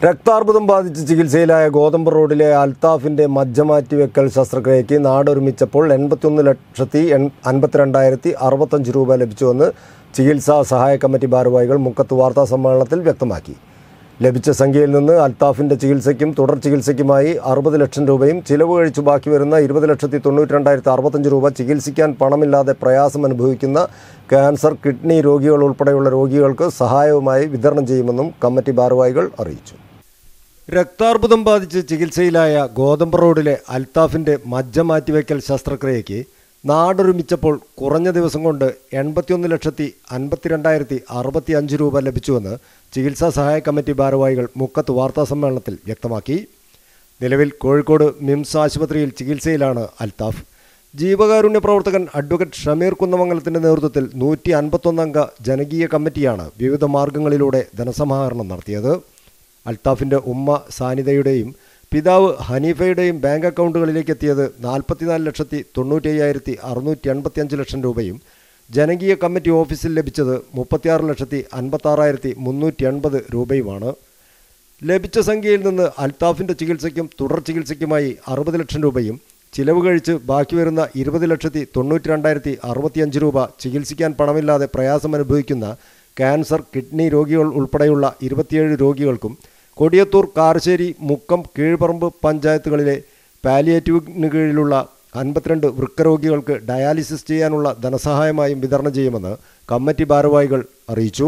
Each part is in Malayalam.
രക്താർബുദം ബാധിച്ച് ചികിത്സയിലായ ഗോതമ്പ് റോഡിലെ അൽത്താഫിന്റെ മജ്ജ മാറ്റിവെക്കൽ ശസ്ത്രക്രിയയ്ക്ക് നാടൊരുമിച്ചപ്പോൾ എൺപത്തിയൊന്ന് ലക്ഷത്തി എൺ അൻപത്തിരണ്ടായിരത്തി അറുപത്തഞ്ച് രൂപ ലഭിച്ചുവെന്ന് ചികിത്സാ സഹായ കമ്മിറ്റി ഭാരവാഹികൾ മുക്കത്ത് വാർത്താ സമ്മേളനത്തിൽ വ്യക്തമാക്കി ലഭിച്ച സംഖ്യയിൽ നിന്ന് അൽത്താഫിന്റെ ചികിത്സയ്ക്കും തുടർ ചികിത്സയ്ക്കുമായി അറുപത് ലക്ഷം രൂപയും ചിലവ് കഴിച്ചു ബാക്കി വരുന്ന ഇരുപത് ലക്ഷത്തി തൊണ്ണൂറ്റി രണ്ടായിരത്തി അറുപത്തഞ്ച് രൂപ ചികിത്സിക്കാൻ പണമില്ലാതെ പ്രയാസം അനുഭവിക്കുന്ന ക്യാൻസർ കിഡ്നി രോഗികൾ ഉൾപ്പെടെയുള്ള രോഗികൾക്ക് സഹായവുമായി വിതരണം ചെയ്യുമെന്നും കമ്മിറ്റി ഭാരവാഹികൾ അറിയിച്ചു രക്താർബുദം ബാധിച്ച് ചികിത്സയിലായ ഗോതമ്പ് റോഡിലെ അൽത്താഫിന്റെ മജ്ജ മാറ്റിവെക്കൽ ശസ്ത്രക്രിയയ്ക്ക് നാടൊരുമിച്ചപ്പോൾ കുറഞ്ഞ ദിവസം കൊണ്ട് എൺപത്തിയൊന്ന് ലക്ഷത്തി അൻപത്തിരണ്ടായിരത്തി അറുപത്തി അഞ്ച് രൂപ ലഭിച്ചുവെന്ന് ചികിത്സാ സഹായ കമ്മിറ്റി ഭാരവാഹികൾ മുക്കത്ത് വാർത്താ സമ്മേളനത്തിൽ വ്യക്തമാക്കി നിലവിൽ കോഴിക്കോട് മിംസ് ആശുപത്രിയിൽ ചികിത്സയിലാണ് അൽത്താഫ് ജീവകാരുണ്യ പ്രവർത്തകൻ അഡ്വക്കേറ്റ് ഷമീർ കുന്നമംഗലത്തിന്റെ നേതൃത്വത്തിൽ നൂറ്റി അൻപത്തൊന്നംഗ ജനകീയ കമ്മിറ്റിയാണ് വിവിധ മാർഗങ്ങളിലൂടെ ധനസമാഹരണം നടത്തിയത് അൽത്താഫിന്റെ ഉമ്മ സാനിതയുടെയും പിതാവ് ഹനീഫയുടെയും ബാങ്ക് അക്കൗണ്ടുകളിലേക്ക് എത്തിയത് നാൽപ്പത്തിനാല് ലക്ഷത്തി തൊണ്ണൂറ്റി അയ്യായിരത്തി അറുന്നൂറ്റി എൺപത്തിയഞ്ച് ലക്ഷം രൂപയും ജനകീയ കമ്മിറ്റി ഓഫീസിൽ ലഭിച്ചത് മുപ്പത്തിയാറ് ലക്ഷത്തി അൻപത്താറായിരത്തി മുന്നൂറ്റി എൺപത് രൂപയുമാണ് ലഭിച്ച സംഖ്യയിൽ നിന്ന് അൽത്താഫിന്റെ ചികിത്സയ്ക്കും തുടർ ചികിത്സയ്ക്കുമായി അറുപത് ലക്ഷം രൂപയും ചിലവ് കഴിച്ച് ബാക്കി വരുന്ന ഇരുപത് ലക്ഷത്തി തൊണ്ണൂറ്റി രണ്ടായിരത്തി അറുപത്തിയഞ്ച് രൂപ ചികിത്സിക്കാൻ പണമില്ലാതെ പ്രയാസം അനുഭവിക്കുന്ന ക്യാൻസർ കിഡ്നി രോഗികൾ ഉൾപ്പെടെയുള്ള ഇരുപത്തിയേഴ് രോഗികൾക്കും കൊടിയത്തൂർ കാരശ്ശേരി മുക്കം കീഴ്പറമ്പ് പഞ്ചായത്തുകളിലെ പാലിയേറ്റീവിന് കീഴിലുള്ള അൻപത്തിരണ്ട് വൃക്കരോഗികൾക്ക് ഡയാലിസിസ് ചെയ്യാനുള്ള ധനസഹായമായും വിതരണം ചെയ്യുമെന്ന് കമ്മിറ്റി ഭാരവാഹികൾ അറിയിച്ചു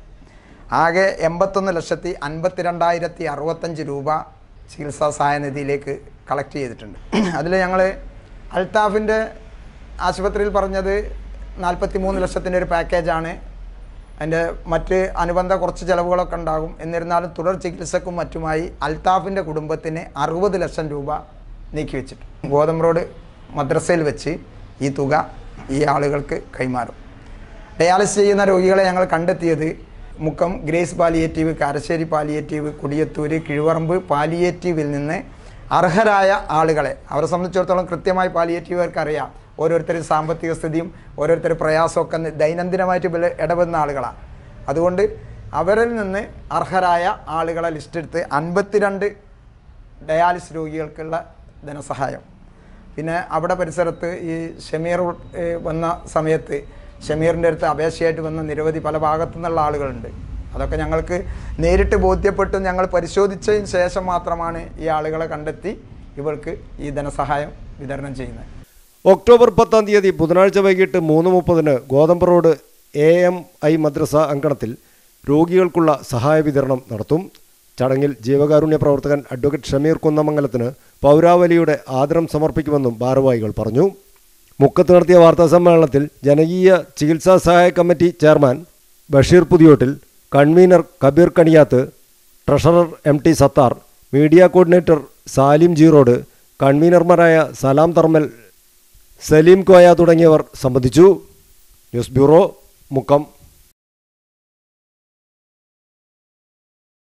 ആകെ എൺപത്തൊന്ന് ലക്ഷത്തി അൻപത്തിരണ്ടായിരത്തി അറുപത്തഞ്ച് രൂപ ചികിത്സാ സഹായനിധിയിലേക്ക് കളക്ട് ചെയ്തിട്ടുണ്ട് അതിൽ ഞങ്ങൾ അൽത്താഫിൻ്റെ ആശുപത്രിയിൽ പറഞ്ഞത് നാൽപ്പത്തി മൂന്ന് ലക്ഷത്തിൻ്റെ ഒരു പാക്കേജാണ് അതിൻ്റെ മറ്റ് അനുബന്ധ കുറച്ച് ചിലവുകളൊക്കെ ഉണ്ടാകും എന്നിരുന്നാലും തുടർ ചികിത്സക്കും മറ്റുമായി അൽത്താഫിൻ്റെ കുടുംബത്തിന് അറുപത് ലക്ഷം രൂപ നീക്കി വെച്ചിട്ട് ഗോതമ്പ് റോഡ് മദ്രസയിൽ വെച്ച് ഈ തുക ഈ ആളുകൾക്ക് കൈമാറും ഡയാലിസിസ് ചെയ്യുന്ന രോഗികളെ ഞങ്ങൾ കണ്ടെത്തിയത് Mukkam Grace palliative Karassery palliative Kodiyathur Kizhuvaramb പാലിയേറ്റീവിൽ നിന്ന് അർഹരായ ആളുകളെ അവരെ സംബന്ധിച്ചിടത്തോളം കൃത്യമായി പാലിയേറ്റീവുകാർക്ക് അറിയാം ഓരോരുത്തരും സാമ്പത്തിക സ്ഥിതിയും ഓരോരുത്തർ പ്രയാസമൊക്കെ നി- ദൈനംദിനമായിട്ട് ഇവർ ഇടപെടുന്ന ആളുകളാണ് അതുകൊണ്ട് അവരിൽ നിന്ന് അർഹരായ ആളുകളെ ലിസ്റ്റ് എടുത്ത് അൻപത്തിരണ്ട് ഡയാലിസിസ് രോഗികൾക്കുള്ള ധനസഹായം പിന്നെ അവിടെ പരിസരത്ത് ഈ ഷമീർ ഉൾ- ഏ, വന്ന സമയത്ത് ഷമീറിൻ്റെ അടുത്ത് അപേക്ഷയായിട്ട് വന്ന നിരവധി പല ഭാഗത്തു നിന്നുള്ള ആളുകളുണ്ട് അതൊക്കെ ഞങ്ങൾക്ക് നേരിട്ട് ബോധ്യപ്പെട്ടും ഞങ്ങൾ പരിശോധിച്ചതിന് ശേഷം മാത്രമാണ് ഈ ആളുകളെ കണ്ടെത്തി ഇവർക്ക് ഈ ധനസഹായം വിതരണം ചെയ്യുന്നത് ഒക്ടോബർ പത്താം തീയതി ബുധനാഴ്ച വൈകിട്ട് മൂന്ന് മുപ്പതിന് Gothamb road A M I മദ്രസ അങ്കണത്തിൽ രോഗികൾക്കുള്ള സഹായ വിതരണം നടത്തും ചടങ്ങിൽ ജീവകാരുണ്യ പ്രവർത്തകൻ അഡ്വക്കേറ്റ് ഷമീർ കുന്നമംഗലത്തിന് പൗരാവലിയുടെ ആദരം സമർപ്പിക്കുമെന്നും ഭാരവാഹികൾ പറഞ്ഞു മുക്കത്ത് നടത്തിയ വാർത്താ സമ്മേളനത്തിൽ ജനകീയ ചികിത്സാ സഹായ committee chairman Basheer Puthiyottil convener Kabeer Kaniyath treasurer M T Sathar media coordinator Salim Jeerode കൺവീനർമാരായ സലാം തർമൽ സലീം കോയ തുടങ്ങിയവർ സംബന്ധിച്ചു ന്യൂസ് ബ്യൂറോ മുക്കം